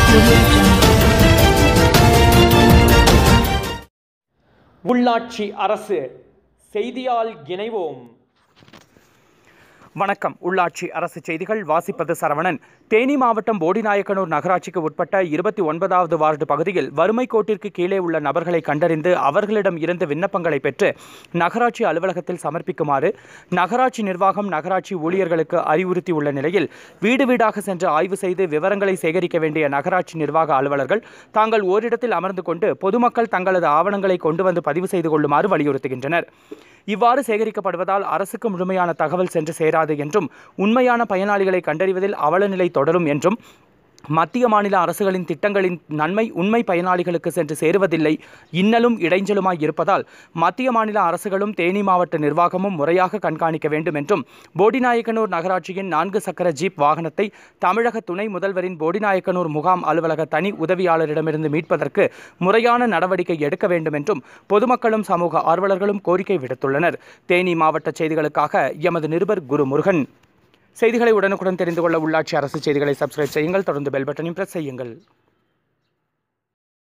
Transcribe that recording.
Audio Jungle. உள்ளாட்சி அரசு செய்தியால் இணைவோம் வணக்கம் உள்ளாட்சி அரசு செய்திகள் வாசிப்பது சரவணன் தேனி மாவட்டம் போடிநாயக்கனூர் நகராட்சிக்கு உட்பட்ட இருபத்தி ஒன்பதாவது வார்டு பகுதியில் வறுமை கோட்டிற்கு கீழே உள்ள நபர்களை கண்டறிந்து அவர்களிடம் இருந்து விண்ணப்பங்களை பெற்று நகராட்சி அலுவலகத்தில் சமர்ப்பிக்குமாறு நகராட்சி நிர்வாகம் நகராட்சி ஊழியர்களுக்கு அறிவுறுத்தியுள்ள நிலையில் வீடு வீடாக சென்று ஆய்வு செய்து விவரங்களை சேகரிக்க வேண்டிய நகராட்சி நிர்வாக அலுவலர்கள் தாங்கள் ஓரிடத்தில் அமர்ந்து கொண்டு பொதுமக்கள் தங்களது ஆவணங்களை கொண்டு வந்து பதிவு செய்து கொள்ளுமாறு வலியுறுத்துகின்றனர் இவ்வாறு சேகரிக்கப்படுவதால் அரசுக்கு முழுமையான தகவல் சென்று சேராது என்றும் உண்மையான பயனாளிகளை கண்டறிவதில் அவலநிலை தொடரும் என்றும் மத்திய மாநில அரசுகளின் திட்டங்களின் நன்மை உண்மை பயனாளிகளுக்கு சென்று சேருவதில்லை இன்னலும் இடைஞ்சலுமாய் இருப்பதால் மத்திய மாநில அரசுகளும் தேனி மாவட்ட நிர்வாகமும் முறையாக கண்காணிக்க வேண்டும் என்றும் போடிநாயக்கனூர் நகராட்சியின் நான்கு சக்கர ஜீப் வாகனத்தை தமிழக துணை முதல்வரின் போடிநாயக்கனூர் முகாம் அலுவலக தனி உதவியாளரிடமிருந்து மீட்பதற்கு முறையான நடவடிக்கை எடுக்க வேண்டும் என்றும் பொதுமக்களும் சமூக ஆர்வலர்களும் கோரிக்கை விடுத்துள்ளனர் தேனி மாவட்ட செய்திகளுக்காக எமது நிருபர் குரு முருகன் செய்திகளை உடனுக்குடன் தெரிந்து கொள்ள உள்ளாட்சி அரசு செய்திகளை சப்ஸ்கிரைப் செய்யுங்கள் தொடர்ந்து பெல் பட்டனையும் பிரஸ் செய்யுங்கள்